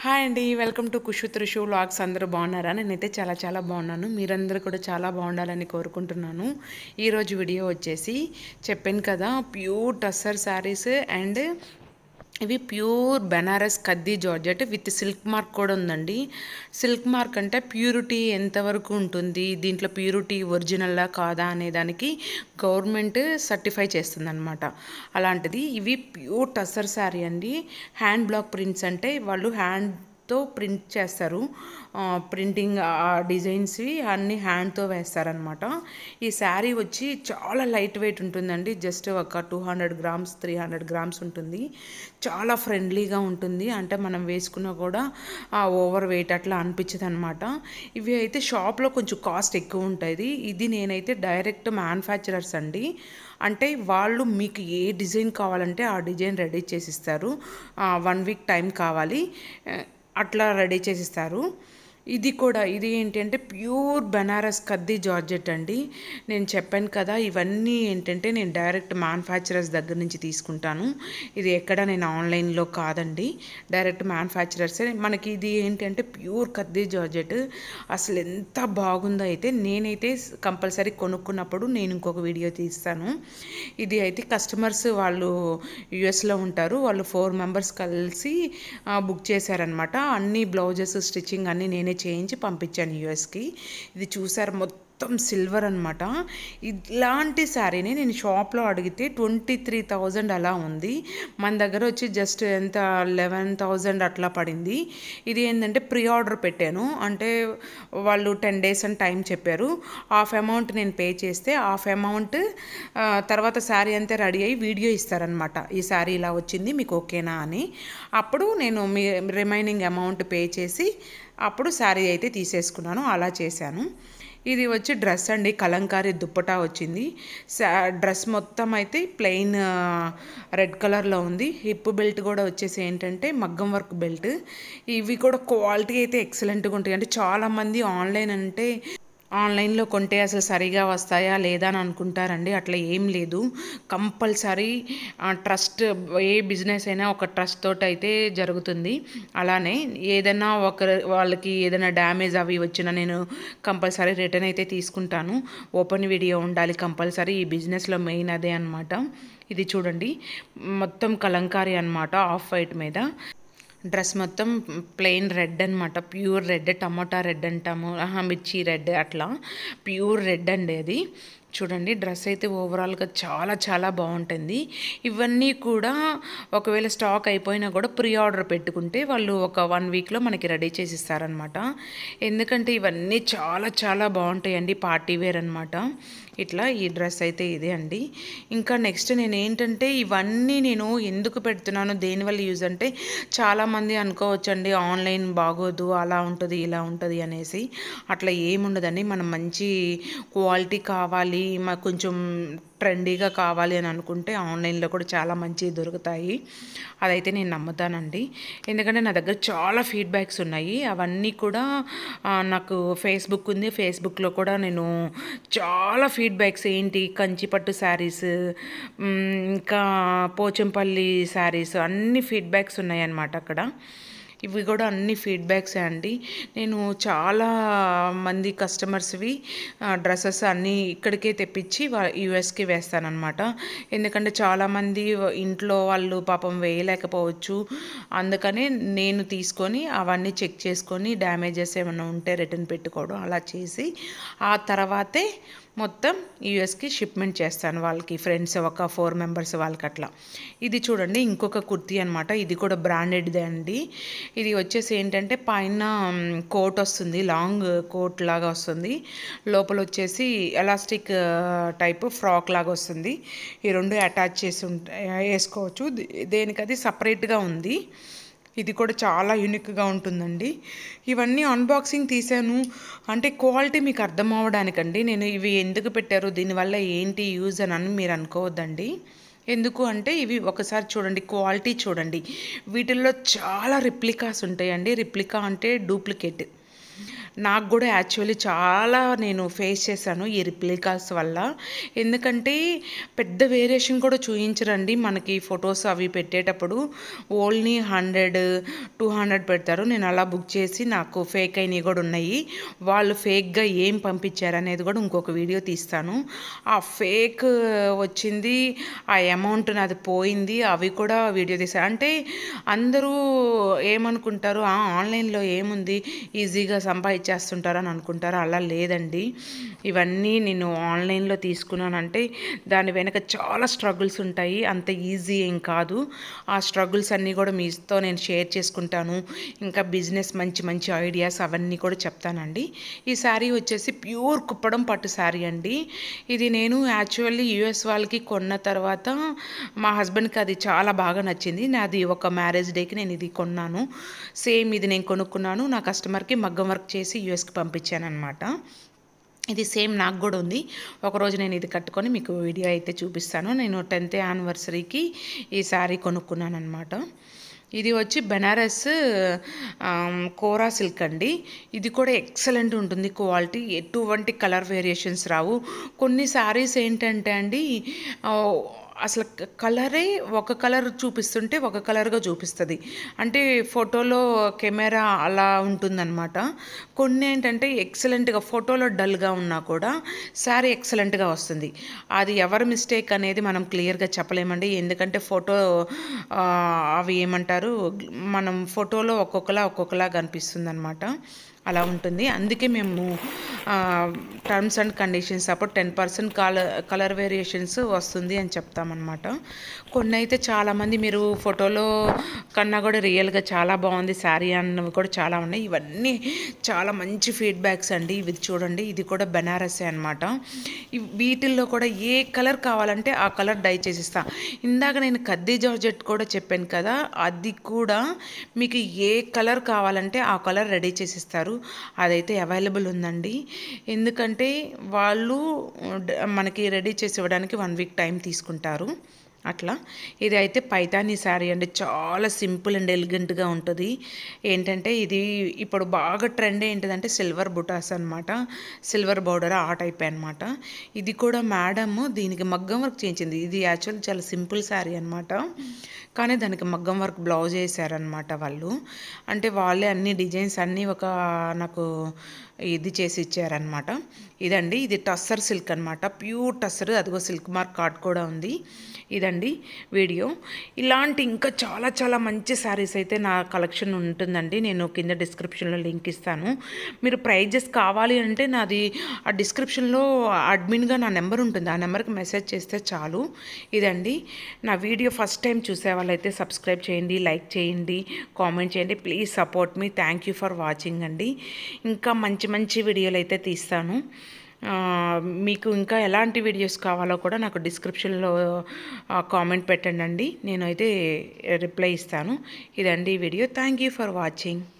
hi అండి welcome to Kushu Trishu vlogs అందరూ బాగున్నారా నేనైతే చాలా చాలా బాగున్నాను మీరందరూ కూడా చాలా బాగుండాలని కోరుకుంటున్నాను ఈరోజు వీడియో వచ్చేసి చెప్పాను కదా ప్యూర్ టస్సర్ శారీస్ అండ్ ఇవి pure Banaras khaddi georgette with silk mark కూడా ఉందండి సిల్క్ మార్క్ అంటే ప్యూరిటీ ఎంతవరకు ఉంటుంది దీంట్లో ప్యూరిటీ ఒరిజినల్లా కాదా అనే దానికి గవర్నమెంట్ సర్టిఫై చేస్తుంది అనమాట అలాంటిది ఇవి ప్యూర్ టసర్ శారీ అండి హ్యాండ్ బ్లాక్ ప్రింట్స్ అంటే వాళ్ళు హ్యాండ్తో ప్రింట్ చేస్తారు ప్రింటింగ్ ఆ డిజైన్స్వి అన్ని హ్యాండ్తో వేస్తారనమాట ఈ శారీ వచ్చి చాలా లైట్ వెయిట్ ఉంటుందండి జస్ట్ ఒక two hundred grams three hundred grams ఉంటుంది చాలా ఫ్రెండ్లీగా ఉంటుంది అంటే మనం వేసుకున్నా కూడా ఓవర్ వెయిట్ అట్లా అనిపించదు అనమాట ఇవి అయితే షాప్లో కొంచెం కాస్ట్ ఎక్కువ ఉంటుంది ఇది నేనైతే డైరెక్ట్ మ్యానుఫ్యాక్చరర్స్ అండి అంటే వాళ్ళు మీకు ఏ డిజైన్ కావాలంటే ఆ డిజైన్ రెడీ చేసిస్తారు వన్ వీక్ టైం కావాలి అట్లా రెడీ చేసిస్తారు ఇది కూడా ఇది ఏంటి అంటే ప్యూర్ బెనారస్ కద్దీ జార్జెట్ అండి నేను చెప్పాను కదా ఇవన్నీ ఏంటంటే నేను డైరెక్ట్ మ్యానుఫ్యాక్చరర్స్ దగ్గర నుంచి తీసుకుంటాను ఇది ఎక్కడ నేను ఆన్లైన్లో కాదండి డైరెక్ట్ మ్యానుఫ్యాక్చరర్సే మనకి ఇది ఏంటంటే ప్యూర్ కద్దీ జార్జెట్ అసలు ఎంత బాగుందో అయితే నేనైతే కంపల్సరీ కొనుక్కున్నప్పుడు నేను ఇంకొక వీడియో తీస్తాను ఇది అయితే కస్టమర్స్ వాళ్ళు యుఎస్లో ఉంటారు వాళ్ళు ఫోర్ మెంబర్స్ కలిసి బుక్ చేశారనమాట అన్ని బ్లౌజెస్ స్టిచ్చింగ్ అన్నీ నేనే చేయించి పంపించాను యూఎస్కి ఇది చూసారు మొత్తం సిల్వర్ అనమాట ఇలాంటి శారీని నేను షాప్లో అడిగితే ట్వంటీ త్రీ థౌజండ్ అలా ఉంది మన దగ్గర వచ్చి జస్ట్ ఎంత లెవెన్ థౌజండ్ అట్లా పడింది ఇది ఏంటంటే ప్రీ ఆర్డర్ పెట్టాను అంటే వాళ్ళు టెన్ డేస్ అని టైం చెప్పారు హాఫ్ అమౌంట్ నేను పే చేస్తే హాఫ్ అమౌంట్ తర్వాత శారీ అంతా రెడీ అయ్యి వీడియో ఇస్తారనమాట ఈ శారీ ఇలా వచ్చింది మీకు ఓకేనా అని అప్పుడు నేను మీ రిమైనింగ్ అమౌంట్ పే చేసి అప్పుడు శారీ అయితే తీసేసుకున్నాను అలా చేశాను ఇది వచ్చి డ్రెస్ అండి కలంకారీ దుప్పటా వచ్చింది డ్రెస్ మొత్తం అయితే ప్లెయిన్ రెడ్ కలర్లో ఉంది హిప్ బెల్ట్ కూడా వచ్చేసి ఏంటంటే మగ్గం వర్క్ బెల్ట్ ఇవి కూడా క్వాలిటీ అయితే ఎక్సలెంట్గా ఉంటాయి అంటే చాలామంది ఆన్లైన్ అంటే ఆన్లైన్లో కొంటే అసలు సరిగా వస్తాయా లేదా అని అనుకుంటారండి అట్లా ఏం లేదు కంపల్సరీ ట్రస్ట్ ఏ బిజినెస్ అయినా ఒక ట్రస్ట్ తోటి అయితే జరుగుతుంది అలానే ఏదైనా ఒక వాళ్ళకి ఏదైనా డ్యామేజ్ అవి వచ్చినా నేను కంపల్సరీ రిటర్న్ అయితే తీసుకుంటాను ఓపెన్ వీడియో ఉండాలి కంపల్సరీ ఈ బిజినెస్లో మెయిన్ అదే అనమాట ఇది చూడండి మొత్తం కలంకారీ అనమాట ఆఫ్ వైట్ మీద డ్రెస్ మొత్తం ప్లెయిన్ రెడ్ అనమాట ప్యూర్ రెడ్ టమోటా రెడ్ అంటాము మిర్చి రెడ్ అట్లా ప్యూర్ రెడ్ అండి అది చూడండి డ్రెస్ అయితే ఓవరాల్గా చాలా చాలా బాగుంటుంది ఇవన్నీ కూడా ఒకవేళ స్టాక్ అయిపోయినా కూడా ప్రీ ఆర్డర్ పెట్టుకుంటే వాళ్ళు ఒక వన్ వీక్లో మనకి రెడీ చేసి ఇస్తారనమాట ఎందుకంటే ఇవన్నీ చాలా చాలా బాగుంటాయండి పార్టీ వేర్ అనమాట ఇట్లా ఈ డ్రెస్ అయితే ఇదే అండి ఇంకా నెక్స్ట్ నేను ఏంటంటే ఇవన్నీ నేను ఎందుకు పెడుతున్నాను దేనివల్ల యూజ్ అంటే చాలామంది అనుకోవచ్చండి ఆన్లైన్ బాగోదు అలా ఉంటుంది ఇలా ఉంటుంది అనేసి అట్లా ఏముండదండి మనం మంచి క్వాలిటీ కావాలి మాకు కొంచెం ట్రెండీగా కావాలి అని అనుకుంటే ఆన్లైన్లో కూడా చాలా మంచివి దొరుకుతాయి అదైతే నేను నమ్ముతానండి ఎందుకంటే నా దగ్గర చాలా ఫీడ్బ్యాక్స్ ఉన్నాయి అవన్నీ కూడా నాకు ఫేస్బుక్ ఉంది ఫేస్బుక్లో కూడా నేను చాలా ఫీడ్బ్యాక్స్ ఏంటి కంచిపట్టు శారీస్ ఇంకా పోచంపల్లి శారీస్ అన్ని ఫీడ్బ్యాక్స్ ఉన్నాయన్నమాట అక్కడ ఇవి కూడా అన్ని ఫీడ్బ్యాక్సే అండి నేను చాలా మంది కస్టమర్స్వి డ్రెస్సెస్ అన్నీ ఇక్కడికే తెప్పించి యూఎస్కి వేస్తానన్నమాట ఎందుకంటే చాలామంది ఇంట్లో వాళ్ళు పాపం వేయలేకపోవచ్చు అందుకని నేను తీసుకొని అవన్నీ చెక్ చేసుకొని డ్యామేజెస్ ఏమైనా ఉంటే రిటర్న్ పెట్టుకోవడం అలా చేసి ఆ తర్వాతే మొత్తం యూఎస్కి షిప్మెంట్ చేస్తాను వాళ్ళకి ఫ్రెండ్స్ ఒక ఫోర్ మెంబర్స్ వాళ్ళకి అట్లా ఇది చూడండి ఇంకొక కుర్తీ అనమాట ఇది కూడా బ్రాండెడ్దే అండి ఇది వచ్చేసి ఏంటంటే పైన కోట్ వస్తుంది లాంగ్ కోట్ లాగా వస్తుంది లోపల వచ్చేసి ఎలాస్టిక్ టైప్ ఫ్రాక్ లాగా వస్తుంది ఈ రెండు అటాచ్ చేసి వేసుకోవచ్చు దేనికది సపరేట్గా ఉంది ఇది కూడా చాలా యూనిక్గా ఉంటుందండి ఇవన్నీ అన్బాక్సింగ్ తీసాను అంటే క్వాలిటీ మీకు అర్థం అవ్వడానికండి నేను ఇవి ఎందుకు పెట్టారు దీనివల్ల ఏంటి యూజ్ అని మీరు అనుకోవద్దండి ఎందుకు అంటే ఇవి ఒకసారి చూడండి క్వాలిటీ చూడండి వీటిల్లో చాలా రిప్లికాస్ ఉంటాయండి రిప్లికా అంటే డూప్లికేట్ నాకు కూడా యాక్చువల్లీ చాలా నేను ఫేస్ చేశాను ఈ రిప్లికాస్ వల్ల ఎందుకంటే పెద్ద వేరియేషన్ కూడా చూపించరండి మనకి ఫొటోస్ అవి పెట్టేటప్పుడు ఓన్లీ హండ్రెడ్ టూ హండ్రెడ్ పెడతారు నేను అలా బుక్ చేసి నాకు ఫేక్ అయినవి కూడా ఉన్నాయి వాళ్ళు ఫేక్గా ఏం పంపించారు అనేది కూడా ఇంకొక వీడియో తీస్తాను ఆ ఫేక్ వచ్చింది ఆ అమౌంట్ నాది పోయింది అవి కూడా వీడియో తీశాను అంటే అందరూ ఏమనుకుంటారు "ఆ, ఆన్లైన్లో ఏముంది ఈజీగా సంపాదించేస్తుంటారు అని అనుకుంటారు అలా లేదండి ఇవన్నీ నేను ఆన్లైన్లో తీసుకున్నానంటే దాని వెనక చాలా స్ట్రగుల్స్ ఉంటాయి అంత ఈజీ ఏం కాదు ఆ స్ట్రగుల్స్ అన్నీ కూడా మీతో నేను షేర్ చేసుకుంటాను ఇంకా బిజినెస్ మంచి మంచి ఐడియాస్ అవన్నీ కూడా చెప్తానండి ఈ శారీ వచ్చేసి ప్యూర్ కుప్పడం పట్టు శారీ అండి ఇది నేను యాక్చువల్లీ యూఎస్ వాళ్ళకి కొన్న తర్వాత మా హస్బెండ్కి అది చాలా బాగా నచ్చింది నాది ఒక మ్యారేజ్ డేకి నేను ఇది కొన్నాను సేమ్ ఇది నేను కొనుక్కున్నాను నా కస్టమర్కి మగ్గం వర్క్ చేసి యూఎస్కి పంపించాను అనమాట ఇది సేమ్ నాకు కూడా ఉంది ఒకరోజు నేను ఇది కట్టుకొని మీకు వీడియో అయితే చూపిస్తాను నేను టెన్త్ యానివర్సరీకి ఈ శారీ కొనుక్కున్నాను అనమాట ఇది వచ్చి బెనారస్ ఆమ్, కోరా సిల్క్ అండి ఇది కూడా ఎక్సలెంట్ ఉంటుంది క్వాలిటీ ఎటువంటి కలర్ వేరియేషన్స్ రావు కొన్ని శారీస్ ఏంటంటే అండి ఆ, అసలు క- కలరే ఒక కలర్ చూపిస్తుంటే ఒక కలర్గా చూపిస్తుంది అంటే ఫోటోలో కెమెరా అలా ఉంటుందన్నమాట కొన్ని ఏంటంటే ఎక్సలెంట్గా ఫోటోలో డల్గా ఉన్నా కూడా శారీ ఎక్సలెంట్గా వస్తుంది అది ఎవరి మిస్టేక్ అనేది మనం క్లియర్గా చెప్పలేమండి ఎందుకంటే ఫోటో ఆ, అవి ఏమంటారు మనం ఫోటోలో ఒక్కొక్కలా ఒక్కొక్కలా కనిపిస్తుంది అనమాట అలా ఉంటుంది అందుకే మేము టర్మ్స్ అండ్ కండిషన్స్ అప్పుడు ten percent colour colour variations వస్తుంది అని చెప్తామన్నమాట కొన్ని అయితే చాలామంది మీరు ఫోటోలో కన్నా కూడా రియల్గా చాలా బాగుంది శారీ అన్నవి కూడా చాలా ఉన్నాయి ఇవన్నీ చాలా మంచి ఫీడ్బ్యాక్స్ అండి ఇవి చూడండి ఇది కూడా బెనారసే అనమాట వీటిల్లో కూడా ఏ కలర్ కావాలంటే ఆ కలర్ డై చేసిస్తా ఇందాక నేను కద్దీ జార్జెట్ కూడా చెప్పాను కదా అది కూడా మీకు ఏ కలర్ కావాలంటే ఆ కలర్ రెడీ చేసిస్తారు అదైతే అవైలబుల్ ఉందండి ఎందుకంటే వాళ్ళు డ- మనకి రెడీ చేసి ఇవ్వడానికి వన్ వీక్ టైం తీసుకుంటారు అట్లా ఇది అయితే పైతానీ శారీ అండి చాలా సింపుల్ అండ్ ఎలిగెంట్గా ఉంటుంది ఏంటంటే ఇది ఇప్పుడు బాగా ట్రెండ్ ఏంటిదంటే సిల్వర్ బుటాస్ అనమాట సిల్వర్ బౌడర్ ఆ టైప్ అనమాట ఇది కూడా మేడమ్ దీనికి మగ్గం వర్క్ చేయించింది ఇది యాక్చువల్ చాలా సింపుల్ శారీ అనమాట కానీ దానికి మగ్గం వర్క్ బ్లౌజ్ వేసారనమాట వాళ్ళు అంటే వాళ్ళే అన్ని డిజైన్స్ అన్నీ ఒక నాకు ఇది చేసి ఇచ్చారనమాట ఇదండి ఇది టస్సర్ సిల్క్ అనమాట ప్యూర్ టస్సర్ అదిగో సిల్క్ మార్క్ కార్డ్ కూడా ఉంది ఇదండి వీడియో ఇలాంటి ఇంకా చాలా చాలా మంచి శారీస్ అయితే నా కలెక్షన్ ఉంటుందండి నేను కింద డిస్క్రిప్షన్లో లింక్ ఇస్తాను మీరు ప్రైజెస్ కావాలి అంటే నాది ఆ డిస్క్రిప్షన్లో అడ్మిన్గా నా నెంబర్ ఉంటుంది ఆ నెంబర్కి మెసేజ్ చేస్తే చాలు ఇదండి నా వీడియో ఫస్ట్ టైం చూసే వాళ్ళైతే సబ్స్క్రైబ్ చేయండి లైక్ చేయండి కామెంట్ చేయండి ప్లీజ్ సపోర్ట్ మీ థ్యాంక్ యూ ఫర్ వాచింగ్ అండి ఇంకా మంచి మంచి వీడియోలు అయితే తీస్తాను ఆ, మీకు ఇంకా ఎలాంటి వీడియోస్ కావాలో కూడా నాకు డిస్క్రిప్షన్లో కామెంట్ పెట్టండి అండి నేనైతే రిప్లై ఇస్తాను ఇదండి ఈ video thank you for watching